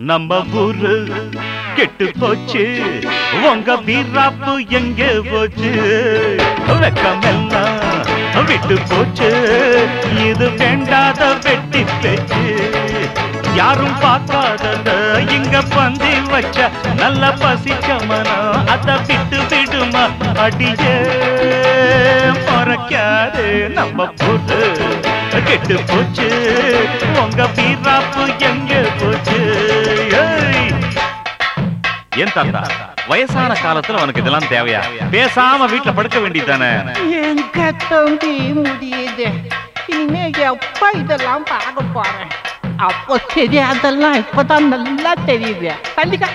நம்ம ஊரு கெட்டு போச்சு உங்க வீராப்பு எங்கே போச்சு வெக்கமெல்லாம் விட்டு போச்சு இது வேண்டாத வெட்டி பேச்சு யாரும் பார்க்காதத இங்க பந்தி வச்ச நல்ல பசிச்ச மனம் அத விட்டு விடுமா அடியே மறக்காது நம்ம போட்டு கெட்டு போச்சு உங்க வீராப்பு எங்க போச்சு ஏய்! ஏன் தாத்தா வயசான காலத்துல உனக்கு இதெல்லாம் தேவையா பேசாம வீட்டுல படுக்க வேண்டியதானே எங்க தம்பி முடியுது இனிமே எப்ப இதெல்லாம் பார்க்க போறேன் அப்போ தெரியாதெல்லாம் இப்பதான் நல்லா தெரியுது தள்ளிக்க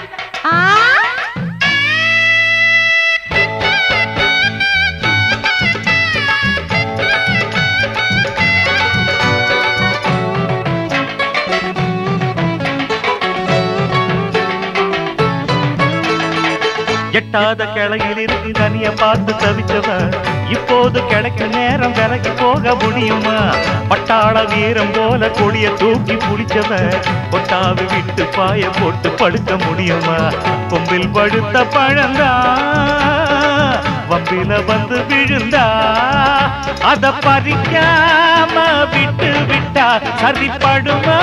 எட்டாத கிளையில் இருந்து தனிய பார்த்து தவிச்சவ இப்போது கிடைக்க நேரம் விலகி போக முடியுமா பட்டாள வீரம் போல கொடிய தூக்கி புடிச்சவ கொட்டாவி விட்டு பாய போட்டு படுக்க முடியுமா கொம்பில் படுத்த பழந்தா வம்பில வந்து விழுந்தா அத பறிக்காம விட்டு விட்டா சரிப்படுமா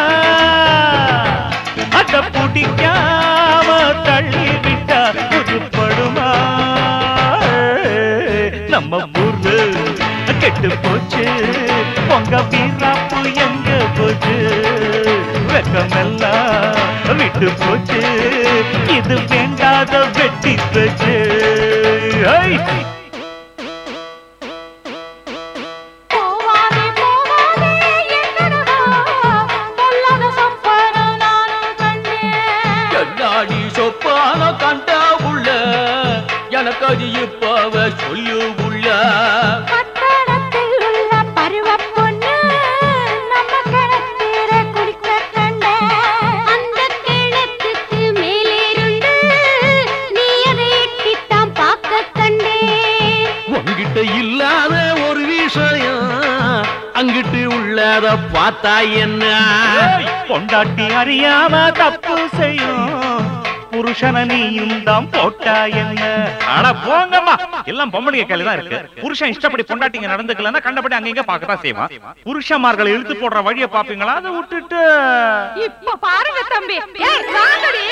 அத பிடிக்காம தள்ளி விட்டா புதுப்படுமா நம்ம ஊரு கெட்டு போச்சு உங்க வீராப்பு எங்க போச்சு வெக்கமெல்லாம் விட்டு போச்சு இது வேண்டாத வெட்டி போச்சு ஐ! போவாதே போவாதே எங்கடா பொல்லாத சப்பரம் நானும் கண்டேன் என்னாடி சொப்பான கண்டா உள்ள எனக்கு அது இப்பவ சொல்லு உள்ள பட்டணத்தில் உள்ள பருவப் பொண்ணு நம்ம கிணத்தீர குடிக்க கண்டேன் அந்த கிணத்துக்கு மேலேருந்து நீ அதை எட்டித்தான் பார்க்க கண்டேன் உன்கிட்ட இல்லாத ஒரு விஷயம் அங்கிட்டு உள்ளத பார்த்தா என்ன ஏய், பொண்டாட்டி அறியாம தப்பு செய்யும் புருஷன நீயும் தான் போட்டா என்ன ஆனா போங்கம்மா எல்லாம் பொம்பளைங்க கையில தான் இருக்கு புருஷன் இஷ்டப்படி பொண்டாட்டிங்க நடந்துக்கலன்னா கண்டபடி அங்க இங்க பார்க்கத்தான் செய்வான் புருஷன்மார்களை இழுத்து போடுற வழியை பாப்பீங்களா அதை விட்டுட்டு இப்ப பாருங்க தம்பி ஏய் வாங்கடி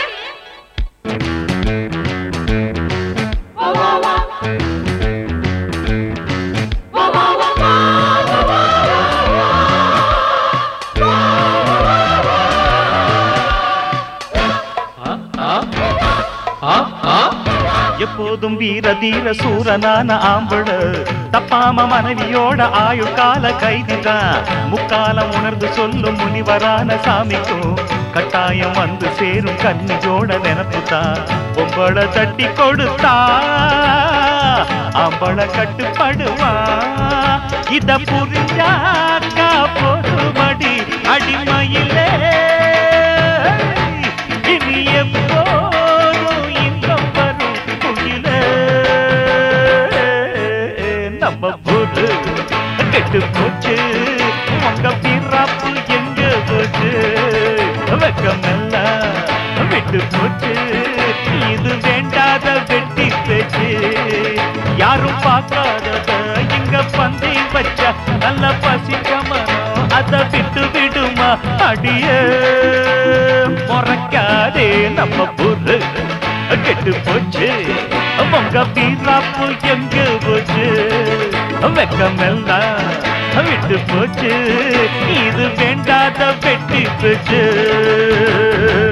ஆ, ஆ. எப்போதும் வீர தீர சூரனான ஆம்பள தப்பாம மனைவியோட ஆயுள் கால கைதிதான் முக்காலம் உணர்ந்து சொல்லும் முனிவரான சாமிக்கும் கட்டாயம் வந்து சேரும் கன்னியோட நினப்புதான் பொம்பள தட்டி கொடுத்தா ஆம்பள கட்டுப்படுவா இத புரிஞ்சாக்கா பொறுமடி அடிமையிலே இனி எப்போதும் இன்பம் வரும் குயிலே நம்ம போது கெட்டு போச்சு உங்க வீராப்பு எங்க போச்சு வெக்கமெல்லாம் விட்டு போச்சு இது வேண்டாத வெட்டி பேச்சு யாரும் பார்க்காதத இங்க பந்தி வச்ச நல்ல பசிக்கமனம் அத விட்டு விடுமா அடியே முறைக்காதே நம்ம பொரு கெட்டு போச்சு உங்க வீராப்பு எங்க போச்சு வெக்கமெல்லாம் விட்டு போச்சு இது வேண்டாத வெட்டி போச்சு